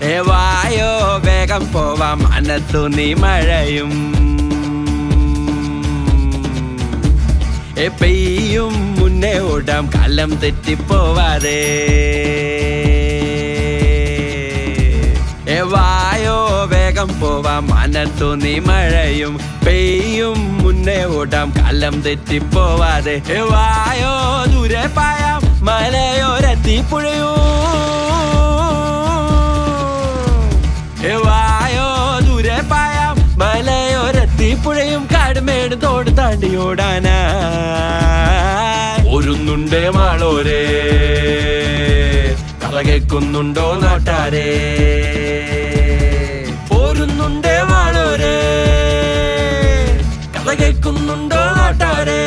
ഏ വായോ വേഗം പോവാം മനത്തു നീ മഴയും ഏ പെയ്യും മുന്നേ ഓടാം കാലം തെറ്റിപ്പോവാതെ ഏ വായോ വേഗം പോവാം മനത്തു നീ മഴയും പെയ്യും മുന്നേ ഓടാം കാലം തെറ്റിപ്പോവാതെ ഏ വായോ ദൂരെ പായാം മലയോരത്തിപ്പുഴയും ഏ വായോ ദൂരെ പായാം മലയോരത്തിപ്പുഴയും കാടുമേട് തോട് താണ്ടി ഓടാനാ ഒരുന്നുണ്ടേ മാളോരേ കഥ കേൾക്കുന്നുണ്ടോ നാട്ടാരേ പോരുന്നുണ്ടേ മാളോരേ കഥ കേൾക്കുന്നുണ്ടോ നാട്ടാരേ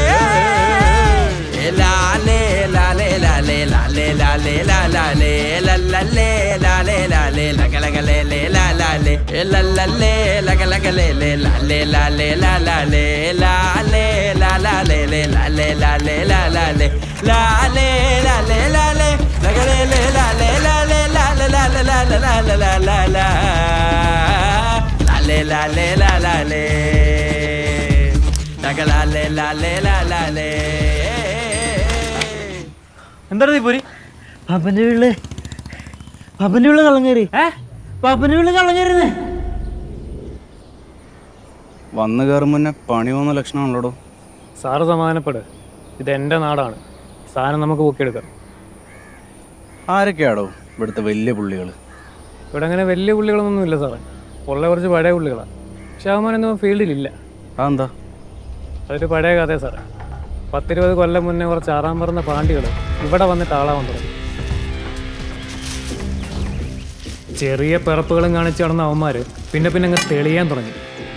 ഏ ലാലേ ലാലേ ലാലേ ലാലേ ലാലേ ലാലേ ലല്ലല്ലേ ലാലേ ലാലേ ലഗലഗലേ ലേ ലാലേ ഏ ലല്ലല്ലേ ലഗലഗലേ ലേ ലാലേ ലാലേ ലാലേ ലാലേ ലാലേ ലേ ലാലേ ലാലേ ലാലേ ലാലേ ലാലേ ലാലേ ലഗലേ ലേ ലാലേ ലാലേ ലാലേ ലാലേ ലാലേ ലാലേ ലാലേ ലാലേ ലാലേ ലാലേ ലഗലാലേ ലാലേ ലാലേ എന്താണ് നീ പോരി പാപ്പന്റെ വീട്ടില് പാപ്പന്റെ വീട്ടില് കള്ളം കയറി ഏ പാപ്പന്റെ വീട്ടില് കള്ളം കയറിയെന്ന് വന്നു കയറും മുന്നേ പണി പോകുന്ന ലക്ഷണമാണല്ലോടോ സാറ് സമാധാനപ്പെട് ഇത് എൻ്റെ നാടാണ് സാധനം നമുക്ക് പൊക്കിയെടുക്കാം ആരൊക്കെയാടോ ഇവിടുത്തെ വലിയ പുള്ളികൾ ഇവിടെ അങ്ങനെ വലിയ പുള്ളികളൊന്നും ഇല്ല സാറേ ഉള്ള കുറച്ച് പഴയ പുള്ളികളാണ് പക്ഷെ അവന്മാരൊന്നും ഫീൽഡിലില്ല അതെന്താ അതൊരു പഴയ കഥയാണ് സാറേ പത്തിരുപത് കൊല്ലം മുന്നേ കുറച്ച് ആറാം പറഞ്ഞ പാണ്ടികൾ ഇവിടെ വന്നിട്ട് ആളാവാൻ തുടങ്ങി ചെറിയ പിറപ്പുകളും കാണിച്ച് നടന്ന അവന്മാർ പിന്നെ പിന്നെ അങ്ങ് തെളിയാൻ തുടങ്ങി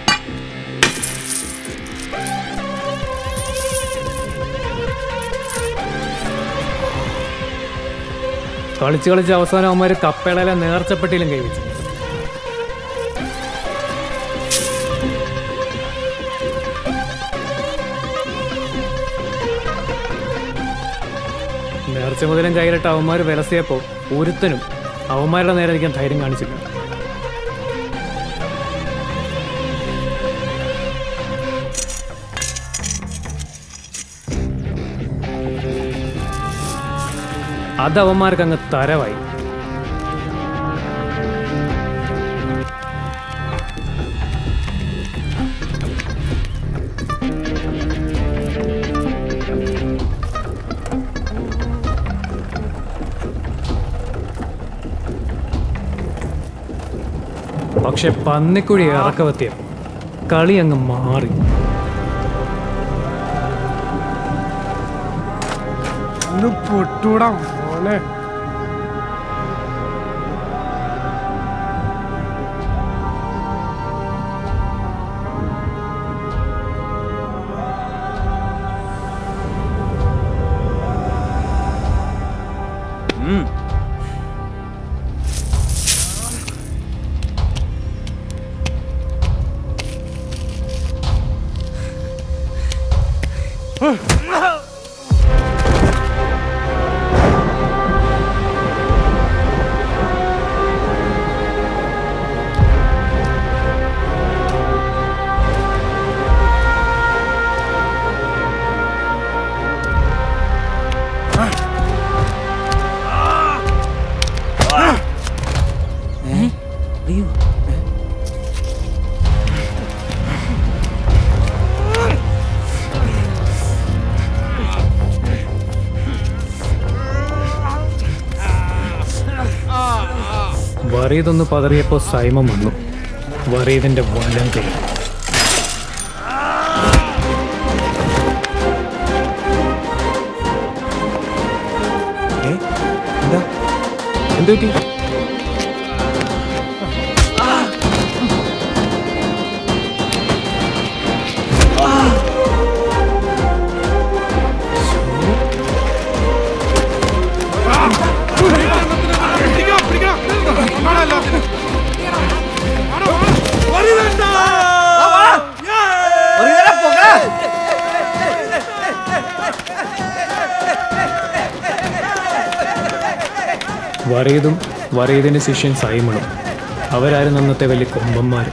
കളിച്ച് കളിച്ച് അവസാനം അവന്മാർ കപ്പേളയിലെ നേർച്ചപ്പെട്ടിയിലും കൈവച്ചു നേർച്ച മുതലും കയ്യിലിട്ട് അവന്മാർ വിലസിയപ്പോൾ ഒരുത്തനും അവന്മാരുടെ നേരെ നിൽക്കാൻ ധൈര്യം കാണിച്ചില്ല അത് അവന്മാർക്ക് അങ്ങ് തരവായി പക്ഷെ പന്നിക്കുഴി ഇറക്കവെത്തിയപ്പോൾ കളി അങ്ങ് മാറി ഒന്ന് പൊട്ടൂടാ മോനെ വറീദൊന്ന് പതറിയപ്പോൾ സൈമം വന്നു വറീദിന്റെ വലം കൈ എന്തു പറ്റി വറീദും വറീദിൻ്റെ ശിഷ്യൻ സൈമണും അവരാരും അന്നത്തെ വലിയ കൊമ്പന്മാർ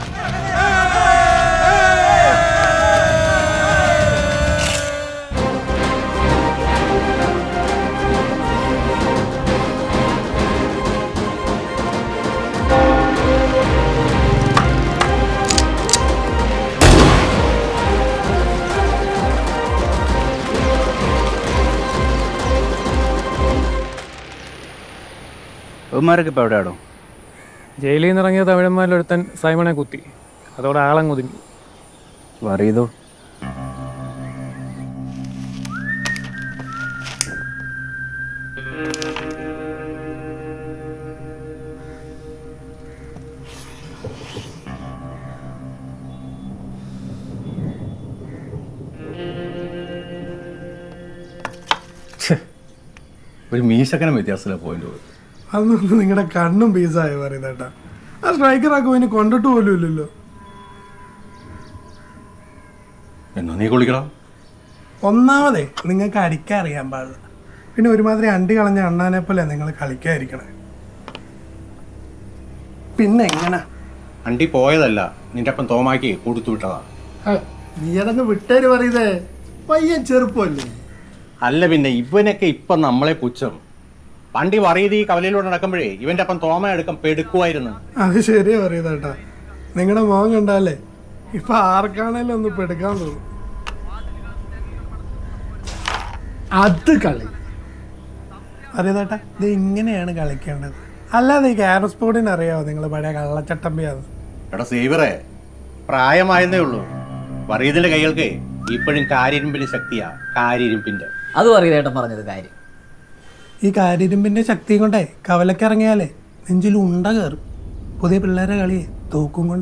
ഇവന്മാരൊക്കെ ഇപ്പോൾ എവിടെയാടോ ജയിലിൽ നിന്ന് ഇറങ്ങിയ തമിഴന്മാരിലൊരുത്തൻ സൈമണെ കുത്തി അതോടെ ആളങ്ങ് ഒതുങ്ങി വറീതോ ഒരു മീശക്കനം വ്യത്യാസത്തിലെ പോയിന്റ് പോയി അതൊന്നും നിങ്ങളുടെ കണ്ണും പീസായി പറയുന്നേട്ടാ ആ സ്ട്രൈക്കറാക്കും ഇനി കൊണ്ടിട്ട് പോലും ഇല്ലല്ലോ എന്നാ നീ കുളിക്കണം ഒന്നാമതേ നിങ്ങൾക്ക് അടിക്കാൻ അറിയാൻ പാടില്ല പിന്നെ ഒരുമാതിരി അണ്ടി കളഞ്ഞ അണ്ണാനെ പോലെ നിങ്ങൾ കളിക്കാതിരിക്കണേ പിന്നെ എങ്ങനെ അണ്ടി പോയതല്ല നിന്റെ അപ്പം തോമാക്കി കൊടുത്തു വിട്ടതാ നീ അതങ്ങ് വിട്ടേര് പറയുന്നേ പയ്യൻ ചെറുപ്പമല്ലേ അല്ല പിന്നെ ഇവനൊക്കെ ഇപ്പം നമ്മളെ പുച്ഛം പണ്ടി പറയത് ഈ കവലയിലൂടെ നടക്കുമ്പോഴേ ഇവന്റെ അപ്പം തോമ എടുക്കാൻ പെടുക്കുമായിരുന്നു അത് ശരിയാ പറയുന്നേട്ടാ നിങ്ങളുടെ മോൻ കണ്ടാലേ ഇപ്പൊ ആർക്കാണേലും ഒന്ന് പെടുക്കാൻ തോന്നും അത് കളി അറിയതേട്ടാ ഇത് ഇങ്ങനെയാണ് കളിക്കേണ്ടത് അല്ലാതെ ഈ ക്യാരം സ്പോർട്ടിന് അറിയാവോ നിങ്ങൾ പഴയ കള്ളച്ചട്ടമ്പിയാന്ന് എടാ സേവറെ പ്രായമായെന്നേ ഉള്ളൂ പറയതിന്റെ കൈകൾക്ക് ഇപ്പോഴും കാരിരുമ്പിന്റെ ശക്തിയാ കാരിരുമ്പിന്റെ അത് പറയുന്നേട്ടൻ പറഞ്ഞത് കാര്യം ഈ കാരിരുമ്പിന്റെ ശക്തി കൊണ്ടേ കവലക്കിറങ്ങിയാലേ നെഞ്ചിൽ ഉണ്ട കയറും പുതിയ പിള്ളേരെ കളിയെ തോക്കും കൊണ്ട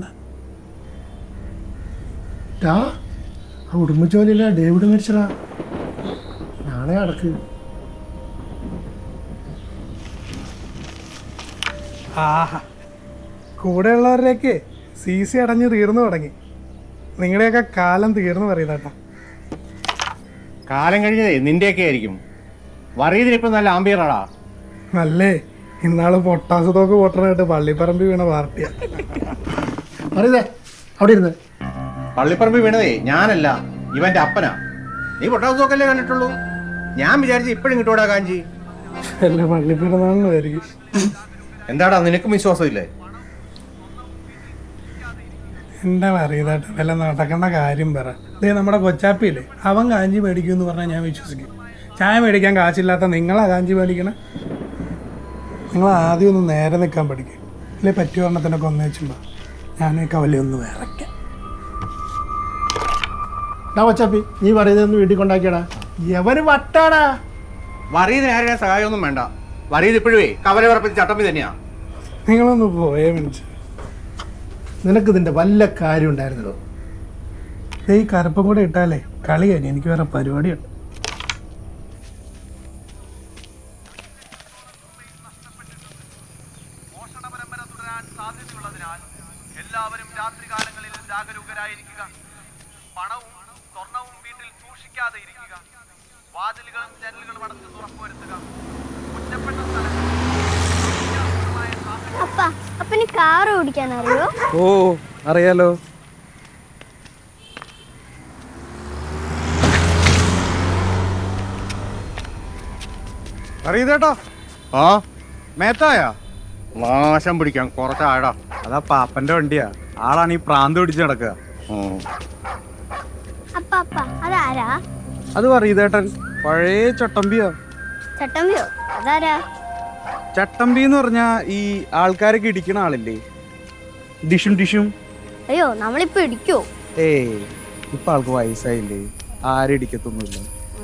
ആ ഉടുമ്പച്ചോലില്ല ഡേവിഡ് മരിച്ചടാ നാളെ അടക്ക് ആഹാ കൂടെയുള്ളവരുടെയൊക്കെ സി സി അടഞ്ഞ് തീർന്നു തുടങ്ങി നിങ്ങളുടെയൊക്കെ കാലം തീർന്നു പറയുന്നേട്ടാ കാലം കഴിഞ്ഞതേ നിന്റെയൊക്കെ ആയിരിക്കും വറീതിന് ഇപ്പം നല്ല ആംബിയറാടാ നല്ലേ ഇന്നാള് പൊട്ടാസ് തോക്ക് പൊട്ടണായിട്ട് പള്ളിപ്പറമ്പ് വീണ പാർട്ടിയാ പറയുന്നേ അവിടെ ഇരുന്ന് പള്ളിപ്പറമ്പ് വീണതേ ഞാനല്ല ഇവന്റെ അപ്പനാ നീ പൊട്ടാസ് നോക്കല്ലേ കണ്ടിട്ടുള്ളൂ ഞാൻ വിചാരിച്ചു ഇപ്പോഴും കിട്ടൂടാ കാഞ്ചി അല്ല പള്ളിപ്പെരുന്നാളിനായിരിക്കും എന്താടാ നിനക്കും വിശ്വാസമില്ലേ എന്താ പറയുന്നേട്ടാ വല്ല നടക്കേണ്ട കാര്യം പറ ദേ നമ്മുടെ കൊച്ചാപ്പിയില്ലേ അവൻ കാഞ്ചി മേടിക്കും എന്ന് പറഞ്ഞാൽ ഞാൻ വിശ്വസിക്കും ചായ മേടിക്കാൻ കാശില്ലാത്ത നിങ്ങളാ കാഞ്ചി മേടിക്കണേ നിങ്ങൾ ആദ്യം ഒന്ന് നേരെ നിൽക്കാൻ പഠിക്കും അല്ലെ പറ്റിയ ഒരെണ്ണത്തിനൊക്കെ ഒന്ന് വെച്ചുമ്പോ ഞാൻ കവലി ഒന്ന് വിറയ്ക്കാം കൊച്ചാപ്പി നീ പറയുന്നതൊന്ന് വീട്ടിൽ കൊണ്ടാക്കിയടാ എവര് വട്ടാടാ വറീതിന് ആരുടെ സഹായമൊന്നും വേണ്ട വറീത് ഇപ്പോഴേ കവല ഉറപ്പിച്ച് ചട്ടമ്പി തന്നെയാ നിങ്ങളൊന്ന് പോയേ മനുഷ്യ നിനക്ക് ഇതിന്റെ വല്ല കാര്യം ഉണ്ടായിരുന്നല്ലോ ഈ കറുപ്പും കൂടെ ഇട്ടാലേ കളി കഴിഞ്ഞു എനിക്ക് വേറെ പരിപാടിയുണ്ട് എല്ലാവരും രാത്രികാലങ്ങളിൽ ജാഗരൂകരായിരിക്കുക പണവും സ്വർണവും വീട്ടിൽ സൂക്ഷിക്കാതെ ഇരിക്കുക വാതിലുകളും ജനലുകളും അടച്ച് തുറപ്പുവരുത്തുക ഒറ്റപ്പെട്ട സ്ഥലങ്ങളിൽ അപ്പ അപ്പന് കാർ ഓടിക്കാൻ അറിയോ ഓ അറിയാലോ അറിയതേട്ടോ ആ മേത്തായ നാശം പിടിക്കാൻ കുറച്ചാടാ അതാ പാപ്പന്റെ വണ്ടിയാ ആളാണ് ഈ പ്രാന്ത് പിടിച്ച് നടക്കുക അപ്പ അപ്പ അതാരാ അത് പറയതേട്ടൻ പഴയ ചട്ടമ്പിയാ ചട്ടമ്പിയോ അതാരാ ചട്ടമ്പി എന്ന് പറഞ്ഞാ ഈ ആൾക്കാരൊക്കെ ഇടിക്കണ ആളില്ലേ ഡിഷും ഡിഷും അയ്യോ നമ്മളിപ്പോ ഇടിക്കോ ഏയ് ഇപ്പൊ ആൾക്ക് വയസ്സായില്ലേ ആരും ഇടിക്കത്തൊന്നുമില്ല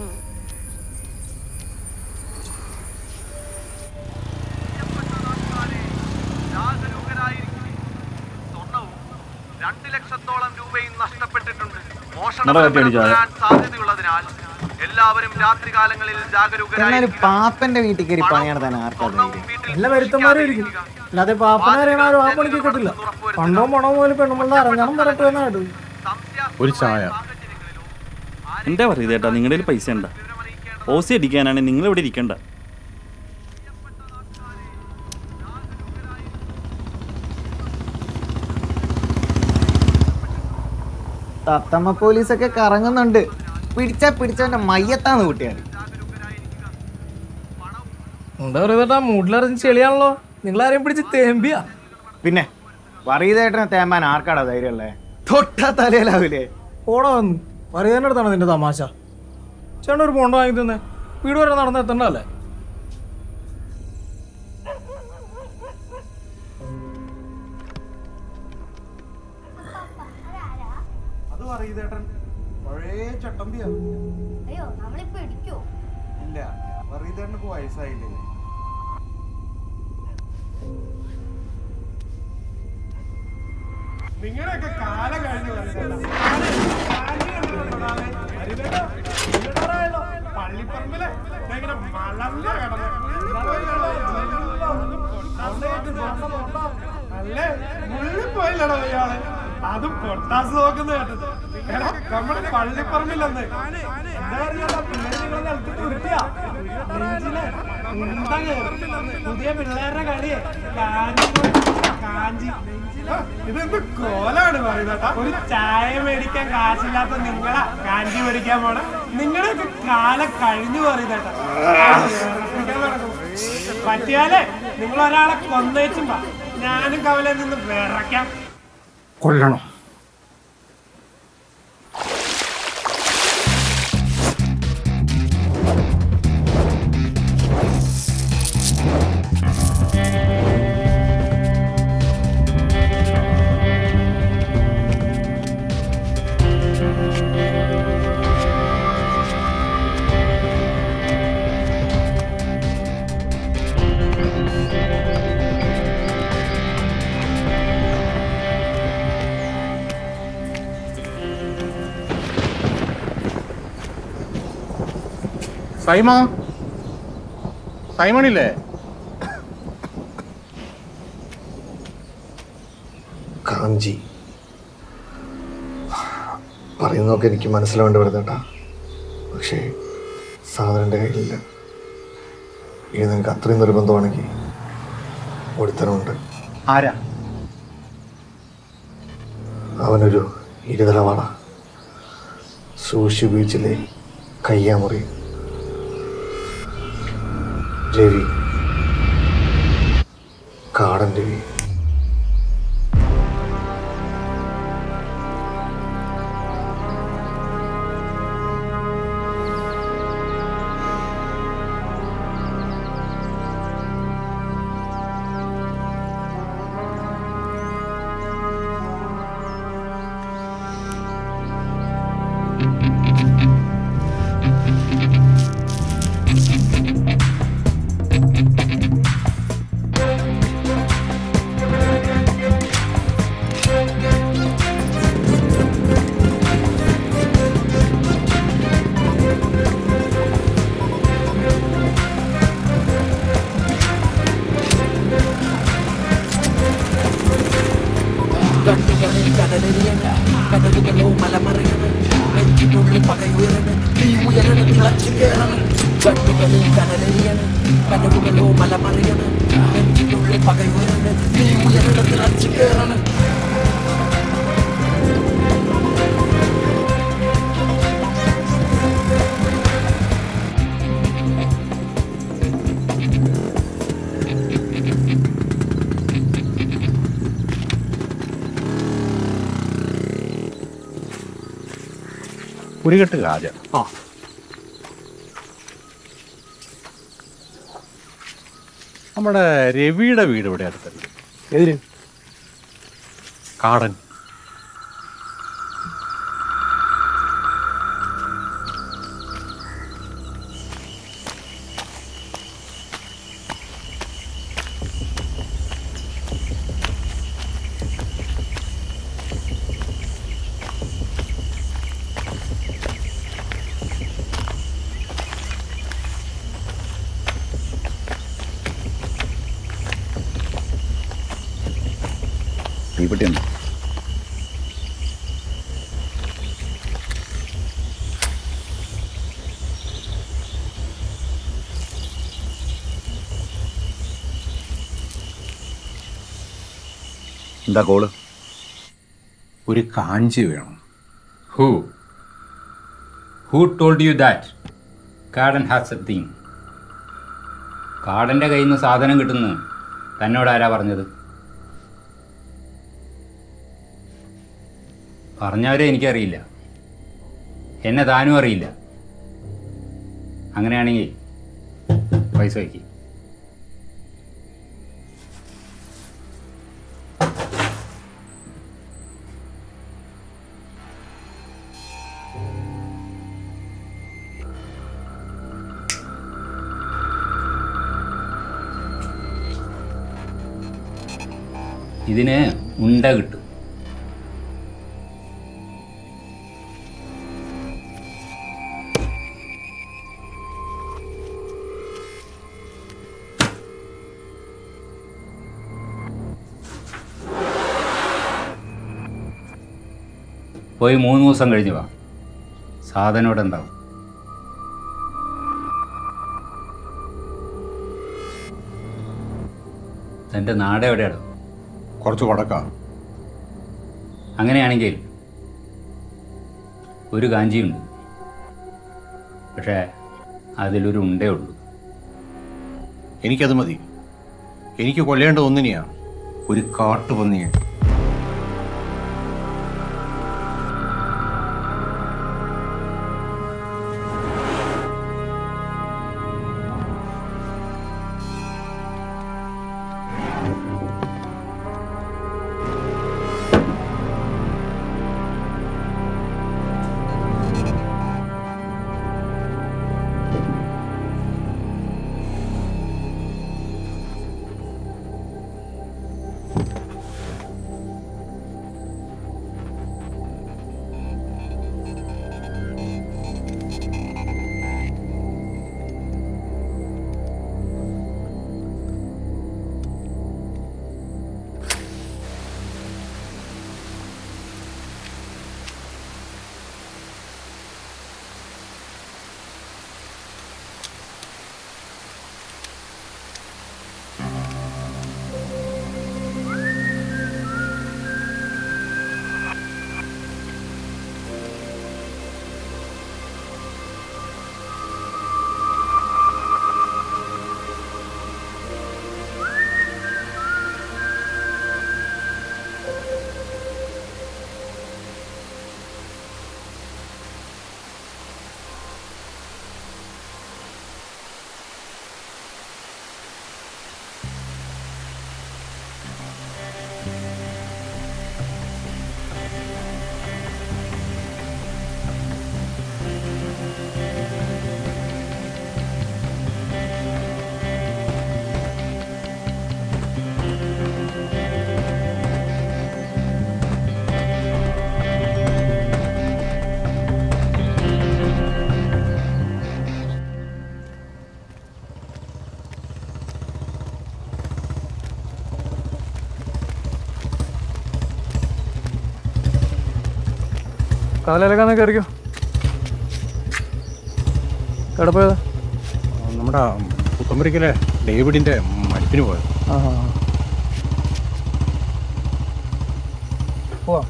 ജാഗരൂകരായിരിക്കുക സ്വർണവും രണ്ട് ലക്ഷത്തോളം രൂപയും നഷ്ടപ്പെട്ടിട്ടുണ്ട് മോഷണം വരാൻ സാധ്യതയുള്ളതിനാൽ എല്ലാവരും രാത്രികാലങ്ങളിൽ ജാഗരൂകരായിരിക്കുക പാപ്പന്റെ വീട്ടിൽ കയറി പണിയാണ് താൻ സ്വർണവും വീട്ടിൽ എല്ലാ വരുത്തന്മാരും ഇരിക്കും അല്ലാതെ പാപ്പനാരെയാണോ ആ പണിക്ക് കിട്ടില്ല പണ്ടോ പണോ പോലെ പെണ്ണുമ്പോൾ ഇറങ്ങണം വരട്ടെ എന്നാട് ഒരു ചായ എന്താ പറയുക ചേട്ടാ നിങ്ങളുടെ കയ്യിൽ പൈസ ഉണ്ട ഓസി അടിക്കാനാണ് നിങ്ങൾ ഇവിടെ ഇരിക്കണ്ട തത്തമ്മ പോലീസൊക്കെ കറങ്ങുന്നുണ്ട് പിടിച്ചാ പിടിച്ചവന്റെ മയ്യത്താന്ന് കുട്ടിയാണ് എന്താ പറയുക മൂട്ടിലറിഞ്ഞ് ചെളിയാണല്ലോ നിങ്ങൾ ആരെയും പിടിച്ച് തേമ്പിയാ പിന്നെ വറീതേട്ടനെ തേമ്പാൻ ആർക്കാടാ ധൈര്യമുള്ളേ തൊട്ടാ തലയിലാവൂലേ ഓടാ വന്നു പറയുന്നതിൻ്റെ അടുത്താണ് നിന്റെ തമാശ ചേട്ടൻ ഒരു പോണ്ട വാങ്ങി തന്നെ വീട് വരെ നടന്ന് എത്തണ്ടല്ലേ അത് വറീതേട്ടൻ പഴയ ചട്ടമ്പിയാ അയ്യോ നമ്മളിപ്പോ ഇടിക്കോ ഇല്ല വറീതേട്ടന് ഇപ്പൊ വയസ്സായില്ലേ നിങ്ങളുടെയൊക്കെ കാലം കഴിഞ്ഞു പള്ളിപ്പറമ്പിലെ ഇങ്ങനെ മലർന്ന അല്ലേ മുള്ളിപ്പോയില്ലടോ ഇയാള് അതും പൊട്ടാസ് നോക്കുന്ന കേട്ടത് എടാ നമ്മുടെ പള്ളിപ്പറമ്പില്ലെന്ന് എന്താ പറയുക പിള്ളേര് നിങ്ങളെ നിലത്തിട്ട് ഉരുട്ടിയാ നെഞ്ചില് ഉണ്ട കേറും. പുതിയ പിള്ളേരുടെ കളിയെ കാഞ്ചി കാഞ്ചി ആ, ഇതെന്ത് കോലാണ് പറയുന്നേട്ടാ ഒരു ചായ മേടിക്കാൻ കാശില്ലാത്ത നിങ്ങളാ കാഞ്ചി മേടിക്കാൻ പോണ നിങ്ങളൊക്കെ കാലം കഴിഞ്ഞു പറയുന്നേട്ടാ പറ്റിയാലേ നിങ്ങൾ ഒരാളെ കൊന്നേച്ചും വാ. ഞാനും കവലെ നിന്ന് വിറയ്ക്കാം കൊല്ലണം സൈമ സൈമണില്ലേ കാഞ്ചി പറയുന്നതൊക്കെ എനിക്ക് മനസ്സിലാവേണ്ടി വരുന്നേട്ടാ പക്ഷേ സാധനം എൻ്റെ കയ്യിലില്ല ഇനി നിനക്ക് അത്രയും നിർബന്ധമാണെങ്കിൽ ഒരുത്തനുണ്ട് ആരാ അവനൊരു ഇരുതലവാള സൂഷി ബീച്ചിലെ കയ്യാമുറി രവി കാടൻ രവി കടലുകളോ മലമറിയണം നെഞ്ചിനുള്ളിൽ പകയുയരണം തീ ഉയരണം തിളച്ചു കയറണം കണ്ണുകളിൽ കനലെറിയണം കനവുകളോ മലമറിയണം നെഞ്ചിനുള്ളിൽ പകയുയരണം തീ ഉയരണം തിളച്ചു കയറണം ഒരു കെട്ട് കാജ ആ നമ്മുടെ രവിയുടെ വീട് ഇവിടെ അടുത്തല്ലേ എതിര് കാടൻ തീപ്പെട്ടിയുണ്ട് എന്താ കോള് ഒരു കാഞ്ചി വേണം who who told you that Carden has a thing കാർഡൻ്റെ കയ്യിൽ നിന്ന് സാധനം കിട്ടുന്നു തന്നോട് ആരാ പറഞ്ഞത് പറഞ്ഞവരെ എനിക്കറിയില്ല എന്നെ താനും അറിയില്ല അങ്ങനെയാണെങ്കിൽ പൈസ വയ്ക്കി ഇതിന് ഉണ്ട കിട്ടും പോയി മൂന്ന് ദിവസം കഴിഞ്ഞ് വാ സാധനം ഇവിടെ ഉണ്ടാവും തൻ്റെ നാട് എവിടെയാണോ കുറച്ച് കൊടക്കാം അങ്ങനെയാണെങ്കിൽ ഒരു കാഞ്ചിയുണ്ട് പക്ഷേ അതിലൊരു ഉണ്ടേ ഉള്ളൂ എനിക്കത് മതി എനിക്ക് കൊല്ലേണ്ട ഒന്നിനെയാ ഒരു കാട്ടുപന്നിയെ കടലിലൊക്കെ കയറിക്കോ എവിടെ പോയതാ നമ്മുടെ പുത്തമ്പരിക്കലെ ഡേവിഡിന്റെ മരിപ്പിന് പോയത് ആ പോവാം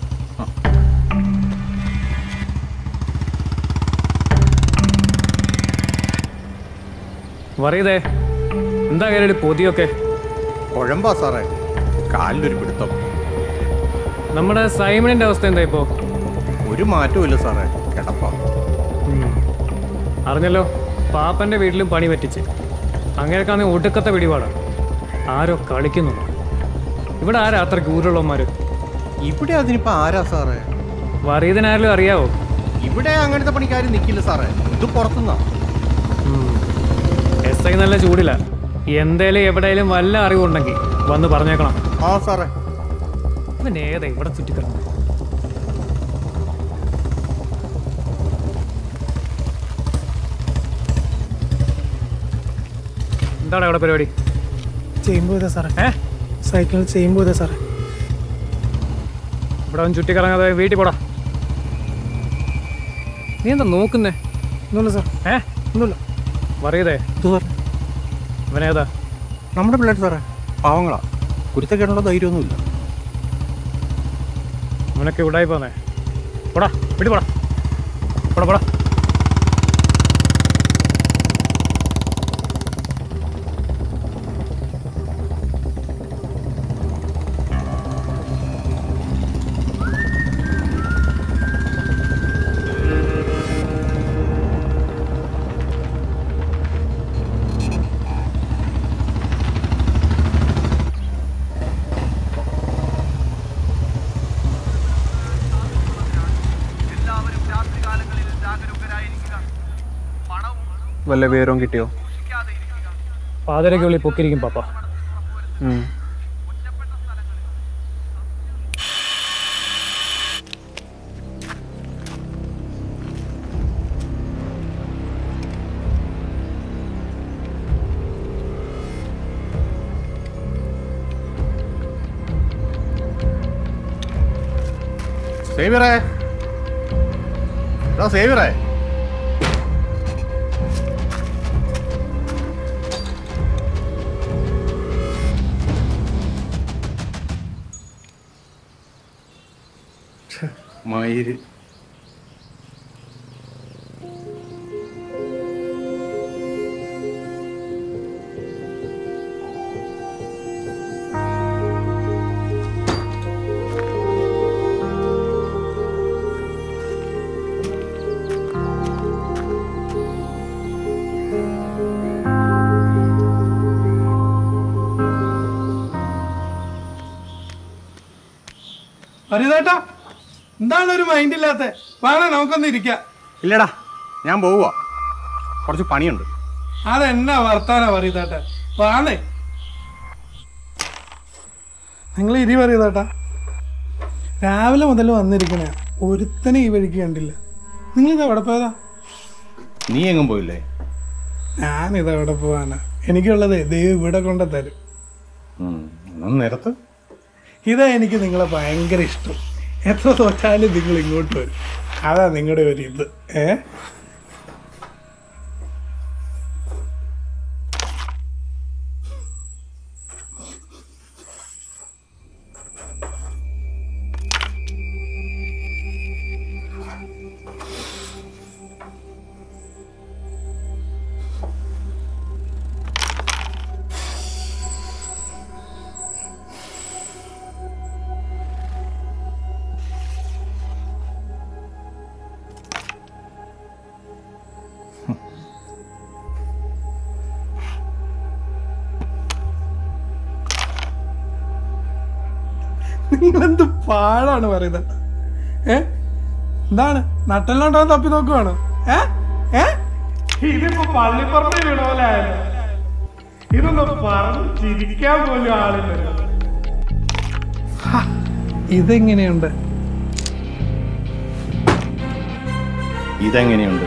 വറിയതേ എന്താ കയറി പൊതിയൊക്കെ കുഴമ്പാ സാറേ കാലിലൊരു പിടുത്തം നമ്മുടെ സൈമണിന്റെ അവസ്ഥ എന്താ ഇപ്പോ ഒരു മാറ്റവും ഇല്ല സാറേ കിടപ്പാ അറിഞ്ഞല്ലോ പാപ്പന്റെ വീട്ടിലും പണി പറ്റിച്ച് അങ്ങനെയൊക്കെ ഒടുക്കത്തെ പിടിപാടാണ് ആരോ കളിക്കുന്നുണ്ട് ഇവിടെ ആരാ അത്ര ഊരുള്ളവന്മാര് ഇവിടെ അതിനിപ്പോ ആരാ സാറേ വറിയതിനാരും അറിയാവോ ഇവിടെ അങ്ങനത്തെ പണിക്കാർ നിൽക്കില്ല സാറേ ഇത് പുറത്തുനിന്നാ എസ് ഐ നല്ല ചൂടില്ല എന്തേലും എവിടെയും വല്ല അറിവുണ്ടെങ്കിൽ വന്ന് പറഞ്ഞേക്കണം ആ സാറേ ഇവൻ ഏതാ ഇവിടെ ചുറ്റിക്കിടന്നു എന്താണ് അവിടെ പരിപാടി ചെയിൻ പോയതാ സാറേ ഏ സൈക്കിളിൽ ചെയിൻ പോയതാ സാറേ ഇവിടെ അവൻ ചുറ്റിക്കറങ്ങാതെ വീട്ടിൽ പോടാ നീ എന്താ നോക്കുന്നേ ഒന്നുമില്ല സാർ ഏ ഒന്നുമില്ല പറയതേ ഇവനേതാ നമ്മുടെ പിള്ളേർ സാറേ പാവങ്ങളാ കുരുത്തക്കേടുള്ള ധൈര്യമൊന്നുമില്ല അവനൊക്കെ ഇവിടായി പോന്നേ പോടാ വീട്ടിൽ പോടാ പോടാ പോടാ എല്ലാവരും രാത്രികാലങ്ങളിൽ ജാഗരൂകരായിരിക്കുക പണവും വല്ല വിവരവും കിട്ടിയോ പാതിരയ്ക്ക് വിളി പൊക്കിരിക്കും പാപ്പ ഉം. സേവിയറേ എടാ സേവിയറേ മയിര് ഫരീദേട്ടാ എന്താണ് ഒരു മൈൻഡ് ഇല്ലാത്ത വേണം നമുക്കൊന്ന് ഇരിക്കാം ഇല്ലടാ ഞാൻ പോവുക കുറച്ച് പണിയുണ്ട് അതെന്നാ വർത്താനാ പറയതേട്ടാ വാന്നേ നിങ്ങൾ ഇരി പറയതേട്ടാ രാവിലെ മുതൽ വന്നിരിക്കണേ ഒരുത്തനെ ഈ വഴിക്ക് കണ്ടില്ല നിങ്ങളിത് എവിടെ പോയതാ നീ എങ്ങും പോയില്ലേ ഞാനിത് എവിടെ പോവാനാ എനിക്കുള്ളത് ദൈവം ഇവിടെ കൊണ്ട് തരും ഒന്ന് നിരത്ത് ഇതാ എനിക്ക് നിങ്ങളെ ഭയങ്കര ഇഷ്ടം എത്ര തോറ്റാലും നിങ്ങൾ ഇങ്ങോട്ട് വരും അതാ നിങ്ങളുടെ ഒരു ഇത് ഏ നിങ്ങളെന്ത് പാടാണ് പറയുന്നത് ഏ എന്താണ് നട്ടെല്ലോണ്ടോ തപ്പി നോക്കുവാണ് ഏ ഏ ഇതിപ്പോ പള്ളിപ്പുറത്തെ വീണോലായാലോ ഇതൊന്നും പറഞ്ഞ് ചിരിക്കാൻ പോലും ആളില്ല ഹ, ഇതെങ്ങനെയുണ്ട് ഇതെങ്ങനെയുണ്ട്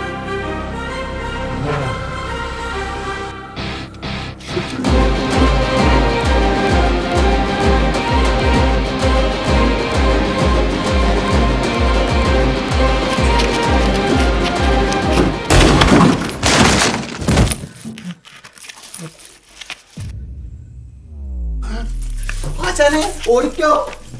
ആശാനെ ഓടിക്കോ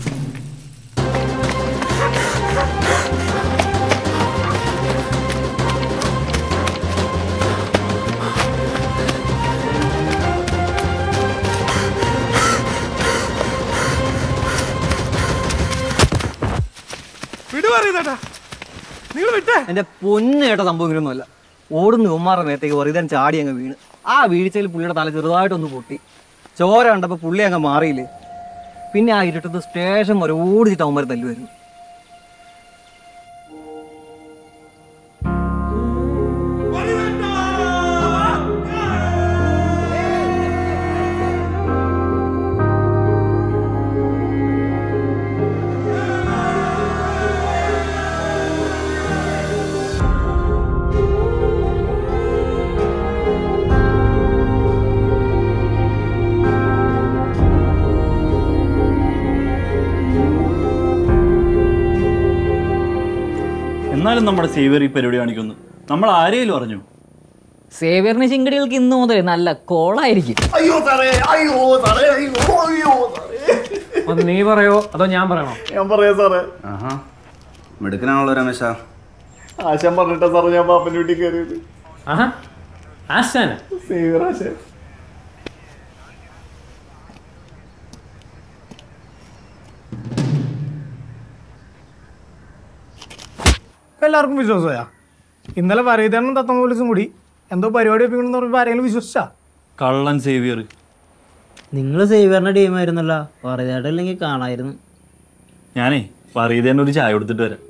വിടു പറയുന്നേട്ടാ നിങ്ങൾ വിട്ടേ എന്റെ പൊന്ന് കേട്ട സംഭവം ഇങ്ങനെയൊന്നുമല്ല ഓടുന്ന ഉമ്മാരുടെ മേത്തേക്ക് വെറുതെ ചാടി അങ്ങ് വീണ് ആ വീഴ്ചയിൽ പുള്ളിയുടെ തല ചെറുതായിട്ടൊന്ന് പൊട്ടി ചോര കണ്ടപ്പോൾ പുള്ളി അങ്ങ് മാറിയില്ലേ പിന്നെ ആ ഇരുട്ടത്ത് സ്റ്റേഷൻ വരെ ഓടിച്ചിട്ട് അവന്മാർ തല്ലുമായിരുന്നു എന്നാലും നമ്മുടെ സേവിയർ ഈ പരിപാടി കാണിക്കുന്നു നമ്മൾ ആരെയും അറിഞ്ഞു സേവിയറിന് ചിങ്കടികൾക്ക് ഇന്നു മുതൽ നല്ല കോളായിരിക്കും അയ്യോ സാറേ അയ്യോ സാറേ അയ്യോ അയ്യോ സാറേ അത് നീ പറയോ അതോ ഞാൻ പറയണോ ഞാൻ പറയാം സാറേ ആഹാ മിടുക്കനാണല്ലോ രമേശ ആശാൻ പറഞ്ഞിട്ടാ സാറേ ഞാൻ പാപ്പന്റെ വീട്ടിൽ കയറിയത് ആഹാ ആശാന സേവിയർ ആശാൻ എല്ലാവർക്കും വിശ്വാസമായാ ഇന്നലെ വരയിതണ്ണും തത്തം പോലീസും കൂടി എന്തോ പരിപാടി വെപ്പിക്കണമെന്ന് പറഞ്ഞപ്പോൾ ആരെങ്കിലും വിശ്വസിച്ചാ കള്ളൻ സേവിയർ നിങ്ങൾ സേവിയറിന്റെ ടീമായിരുന്നല്ലോ പറയുന്നതായിട്ടില്ലെങ്കിൽ കാണായിരുന്നു ഞാനേ പറയതന്നെ ഒരു ചായ കൊടുത്തിട്ട് വരാം